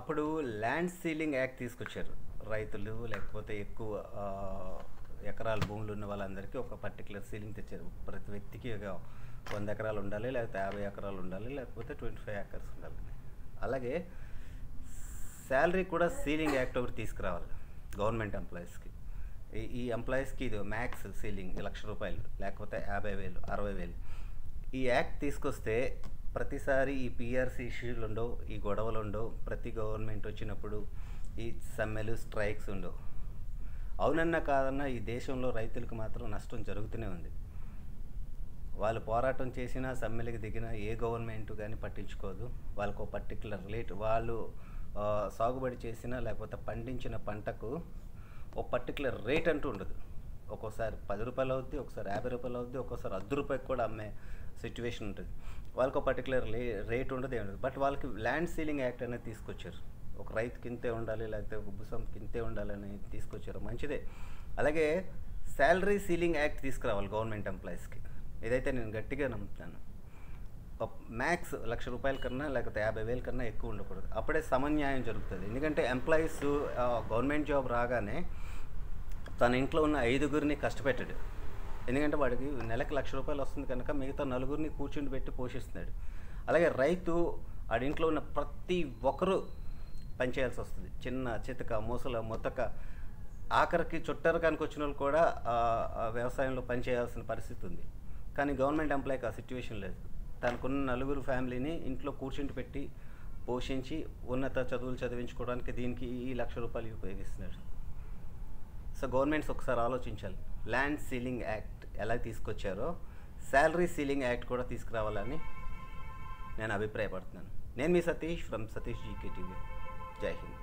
అప్పుడు land ceiling act తీసుకొచ్చారు రైతులు లేకపోతే ఎక్కువ ఆ, ఎకరాల భూములు ఉన్న వాళ్ళందరికీ ఒక పర్టికులర్ సీలింగ్ తెచ్చారు ప్రతి వ్యక్తికి ఒక వంద ఎకరాలు ఉండాలి లేకపోతే యాభై ఎకరాలు ఉండాలి లేకపోతే ట్వంటీ ఫైవ్ ఎకర్స్ ఉండాలి అలాగే శాలరీ కూడా సీలింగ్ యాక్ట్ ఒకటి తీసుకురావాలి గవర్నమెంట్ ఎంప్లాయీస్కి ఈ ఈ ఎంప్లాయీస్కి ఇది మ్యాక్స్ సీలింగ్ లక్ష రూపాయలు లేకపోతే యాభై వేలు అరవై వేలు ఈ యాక్ట్ తీసుకొస్తే ప్రతిసారి ఈ పిఆర్సీ ఇష్యూలు ఉండవు ఈ గొడవలు ఉండవు ప్రతి గవర్నమెంట్ వచ్చినప్పుడు ఈ సమ్మెలు స్ట్రైక్స్ ఉండవు అవునన్నా కాదన్నా ఈ దేశంలో రైతులకు మాత్రం నష్టం జరుగుతూనే ఉంది వాళ్ళు పోరాటం చేసినా సమ్మెలకు దిగినా ఏ గవర్నమెంట్ కానీ పట్టించుకోదు వాళ్ళకు ఒక పర్టికులర్ రేట్ వాళ్ళు ఆ, సాగుబడి చేసినా లేకపోతే పండించిన పంటకు ఒక పర్టికులర్ రేట్ అంటూ ఉండదు ఒక్కోసారి పది రూపాయలు అవుద్ది ఒకసారి యాభై రూపాయలు అవుద్ది ఒక్కోసారి అర్ధ రూపాయకి కూడా అమ్మే సిచ్యువేషన్ ఉంటుంది వాళ్ళకి ఒక పర్టికులర్ రేట్ ఉండదు ఏమి ఉండదు బట్ వాళ్ళకి ల్యాండ్ సీలింగ్ యాక్ట్ అనేది తీసుకొచ్చారు ఒక రైతుకి ఇంతే ఉండాలి లేకపోతే ఒక భూస్వామికి ఇంతే ఉండాలని తీసుకొచ్చారు మంచిదే అలాగే శాలరీ సీలింగ్ యాక్ట్ తీసుకురావాలి గవర్నమెంట్ ఎంప్లాయీస్కి ఇదైతే నేను గట్టిగా నమ్ముతున్నాను మ్యాక్స్ లక్ష రూపాయల కన్నా లేకపోతే యాభై వేల కన్నా ఎక్కువ ఉండకూడదు అప్పుడే సమన్యాయం జరుగుతుంది ఎందుకంటే ఎంప్లాయీస్ గవర్నమెంట్ జాబ్ రాగానే తన ఇంట్లో ఉన్న ఐదుగురిని కష్టపెట్టాడు ఎందుకంటే వాడికి నెలకు లక్ష రూపాయలు వస్తుంది కనుక మిగతా నలుగురిని కూర్చుని పెట్టి పోషిస్తున్నాడు అలాగే రైతు ఆడి ఇంట్లో ఉన్న ప్రతి ఒక్కరూ పనిచేయాల్సి వస్తుంది చిన్న చితక మూసల మొత్తక ఆఖరికి చుట్టరకానికి వచ్చిన వాళ్ళు కూడా ఆ, ఆ వ్యవసాయంలో పనిచేయాల్సిన పరిస్థితి ఉంది కానీ గవర్నమెంట్ ఎంప్లాయీకి ఆ సిచ్యువేషన్ లేదు తనకున్న నలుగురు ఫ్యామిలీని ఇంట్లో కూర్చుంటి పెట్టి పోషించి ఉన్నత చదువులు చదివించుకోవడానికి దీనికి ఈ లక్ష రూపాయలు ఉపయోగిస్తున్నాడు సో గవర్నమెంట్స్ ఒకసారి ఆలోచించాలి ల్యాండ్ సీలింగ్ యాక్ట్ ఎలా తీసుకొచ్చారో శాలరీ సీలింగ్ యాక్ట్ కూడా తీసుకురావాలని నేను అభిప్రాయపడుతున్నాను నేను మీ Satish from Satish GK TV జై హింద్